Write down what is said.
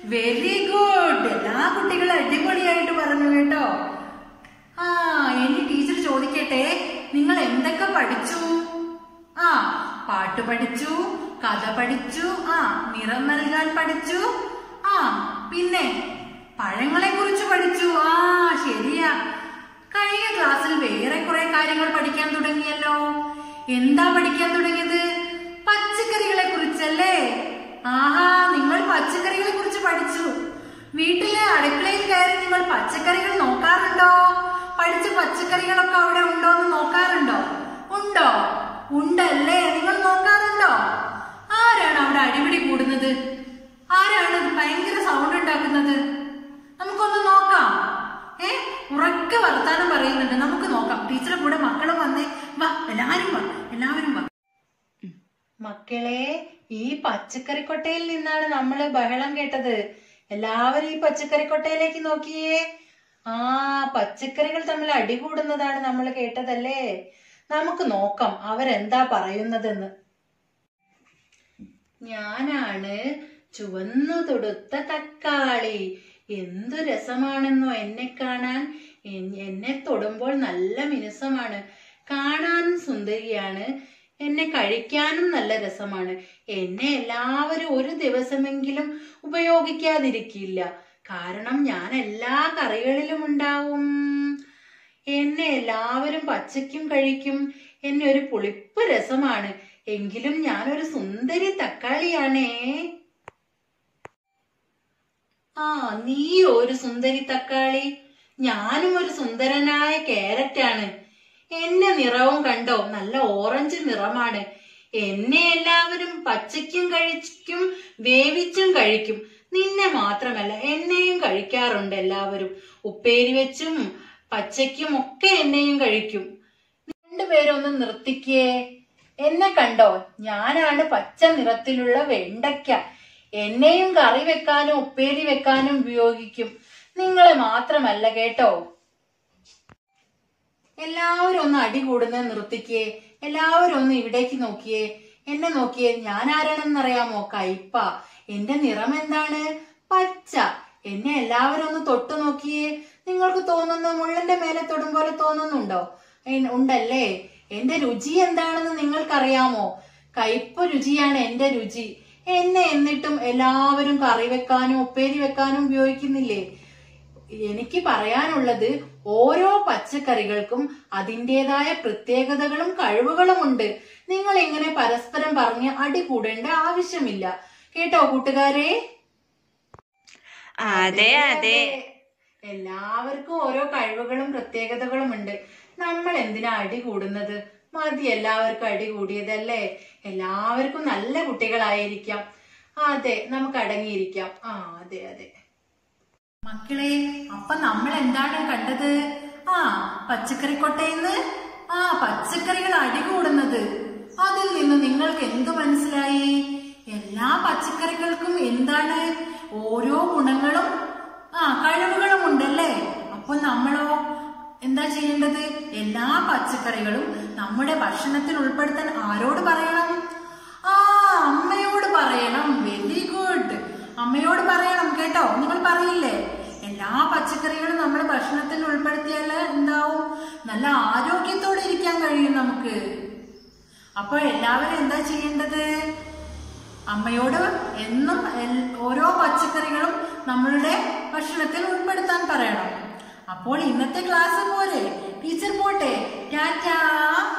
very good എല്ലാ കുട്ടികളും അടിപൊളിയായിട്ട് പറഞ്ഞു കേട്ടോ ആ ഇനി ടീച്ചർ ചോദിക്കട്ടെ നിങ്ങൾ എന്തൊക്കെ പഠിച്ചു ആ പാട്ട് പഠിച്ചു കഥ പഠിച്ചു ആ നിറം നൽകാൻ പഠിച്ചു ആ പിന്നെ പഴങ്ങളെ കുറിച്ച് പഠിച്ചു ആ ശരിയാ കഴിഞ്ഞ ക്ലാസ്സിൽ വേറെ കുറെ കാര്യങ്ങൾ പഠിക്കാൻ തുടങ്ങിയല്ലോ എന്താ പഠിക്കാൻ തുടങ്ങിയത് പച്ചക്കറികളെ കുറിച്ചല്ലേ ആഹാ നിങ്ങൾ പച്ചക്കറികളെ കുറിച്ച് പഠിച്ചു വീട്ടിലെ അടുക്കളയിൽ കയറി നിങ്ങൾ പച്ചക്കറികൾ നോക്കാറുണ്ടോ പഠിച്ച പച്ചക്കറികളൊക്കെ അവിടെ ഉണ്ടോ എന്ന് നോക്കാറുണ്ടോ ഉണ്ടോ ഉണ്ടല്ലേ നിങ്ങൾ നോക്കാറുണ്ടോ ആരാണ് അവിടെ അടിപിടി കൂടുന്നത് ആരാണ് ഇത് ഭയങ്കര സൗണ്ട് ഉണ്ടാക്കുന്നത് നമുക്കൊന്ന് നോക്കാം ഏ ഉറക്കെ വർത്താനം പറയുന്നുണ്ട് നമുക്ക് നോക്കാം ടീച്ചറെ കൂടെ മക്കളും വന്നേ വാ എല്ലാവരും വാ എല്ലാവരും വാ മക്കളെ ഈ പച്ചക്കറിക്കൊട്ടയിൽ നിന്നാണ് നമ്മൾ ബഹളം കേട്ടത് എല്ലാവരും ഈ പച്ചക്കറിക്കൊട്ടയിലേക്ക് നോക്കിയേ ആ പച്ചക്കറികൾ തമ്മിൽ അടികൂടുന്നതാണ് നമ്മൾ കേട്ടതല്ലേ നമുക്ക് നോക്കാം അവരെന്താ പറയുന്നതെന്ന് ഞാനാണ് ചുവന്നു തൊടുത്ത തക്കാളി എന്തു രസമാണെന്നോ എന്നെ കാണാൻ എൻ- എന്നെ തൊടുമ്പോൾ നല്ല മിനുസമാണ് കാണാനും സുന്ദരിയാണ് എന്നെ കഴിക്കാനും നല്ല രസമാണ് എന്നെ എല്ലാവരും ഒരു ദിവസമെങ്കിലും ഉപയോഗിക്കാതിരിക്കില്ല കാരണം ഞാൻ എല്ലാ കറികളിലും ഉണ്ടാവും എന്നെ എല്ലാവരും പച്ചയ്ക്കും കഴിക്കും എന്നെ ഒരു പുളിപ്പ് രസമാണ് എങ്കിലും ഞാനൊരു സുന്ദരി തക്കാളിയാണേ ആ നീ ഒരു സുന്ദരി തക്കാളി ഞാനും ഒരു സുന്ദരനായ ക്യാരറ്റാണ് എന്റെ നിറവും കണ്ടോ നല്ല ഓറഞ്ച് നിറമാണ് എന്നെ എല്ലാവരും പച്ചയ്ക്കും കഴിക്കും വേവിച്ചും കഴിക്കും നിന്നെ മാത്രമല്ല എന്നെയും കഴിക്കാറുണ്ട് എല്ലാവരും ഉപ്പേരി വെച്ചും പച്ചയ്ക്കും ഒക്കെ എന്നെയും കഴിക്കും രണ്ടുപേരൊന്ന് നിർത്തിക്കേ എന്നെ കണ്ടോ ഞാനാണ് പച്ച നിറത്തിലുള്ള വെണ്ടയ്ക്ക എന്നെയും കറി വെക്കാനും ഉപ്പേരി വെക്കാനും ഉപയോഗിക്കും നിങ്ങളെ മാത്രമല്ല കേട്ടോ എല്ലാവരും ഒന്ന് അടി കൂടുന്നത് നിർത്തിക്കേ എല്ലാവരും ഒന്ന് ഇവിടേക്ക് നോക്കിയേ എന്നെ നോക്കിയേ ഞാൻ ആരാണെന്നറിയാമോ കയ്പ എന്റെ നിറം എന്താണ് പച്ച എന്നെ എല്ലാവരും ഒന്ന് തൊട്ടു നോക്കിയേ നിങ്ങൾക്ക് തോന്നുന്നു മുള്ളന്റെ മേലെ തൊടും പോലെ തോന്നുന്നുണ്ടോ എൻ- ഉണ്ടല്ലേ എന്റെ രുചി എന്താണെന്ന് നിങ്ങൾക്കറിയാമോ കയ്പ് രുചിയാണ് എന്റെ രുചി എന്നെ എന്നിട്ടും എല്ലാവരും കറി വെക്കാനും ഉപ്പേരി വെക്കാനും ഉപയോഗിക്കുന്നില്ലേ എനിക്ക് പറയാനുള്ളത് ഓരോ പച്ചക്കറികൾക്കും അതിൻ്റെതായ പ്രത്യേകതകളും കഴിവുകളും ഉണ്ട് നിങ്ങൾ ഇങ്ങനെ പരസ്പരം പറഞ്ഞ് അടി കൂടേണ്ട ആവശ്യമില്ല കേട്ടോ കൂട്ടുകാരെ അതെ അതെ എല്ലാവർക്കും ഓരോ കഴിവുകളും പ്രത്യേകതകളും ഉണ്ട് നമ്മൾ എന്തിനാ അടി കൂടുന്നത് മതി എല്ലാവർക്കും അടി കൂടിയതല്ലേ എല്ലാവർക്കും നല്ല കുട്ടികളായിരിക്കാം അതെ നമുക്ക് അടങ്ങിയിരിക്കാം ആ അതെ അതെ മക്കളെ അപ്പൊ നമ്മൾ എന്താണ് കണ്ടത് ആ പച്ചക്കറിക്കൊട്ടയിന്ന് ആ പച്ചക്കറികൾ അടികൂടുന്നത് അതിൽ നിന്ന് നിങ്ങൾക്ക് എന്ത് മനസ്സിലായി എല്ലാ പച്ചക്കറികൾക്കും എന്താണ് ഓരോ ഗുണങ്ങളും ആ കഴിവുകളും ഉണ്ടല്ലേ അപ്പൊ നമ്മളോ എന്താ ചെയ്യേണ്ടത് എല്ലാ പച്ചക്കറികളും നമ്മുടെ ഭക്ഷണത്തിൽ ഉൾപ്പെടുത്താൻ ആരോട് പറയണം ആ അമ്മയോട് പറയണം വെരി ഗുഡ് അമ്മയോട് പറയണം കേട്ടോ നിങ്ങൾ പറയില്ലേ എല്ലാ പച്ചക്കറികളും നമ്മുടെ ഭക്ഷണത്തിൽ ഉൾപ്പെടുത്തിയാൽ എന്താവും നല്ല ആരോഗ്യത്തോടെ ഇരിക്കാൻ കഴിയും നമുക്ക് അപ്പൊ എല്ലാവരും എന്താ ചെയ്യേണ്ടത് അമ്മയോട് എന്നും എൽ- ഓരോ പച്ചക്കറികളും നമ്മളുടെ ഭക്ഷണത്തിൽ ഉൾപ്പെടുത്താൻ പറയണം അപ്പോൾ ഇന്നത്തെ ക്ലാസ് പോരെ ടീച്ചർ പോട്ടെ ടാറ്റാ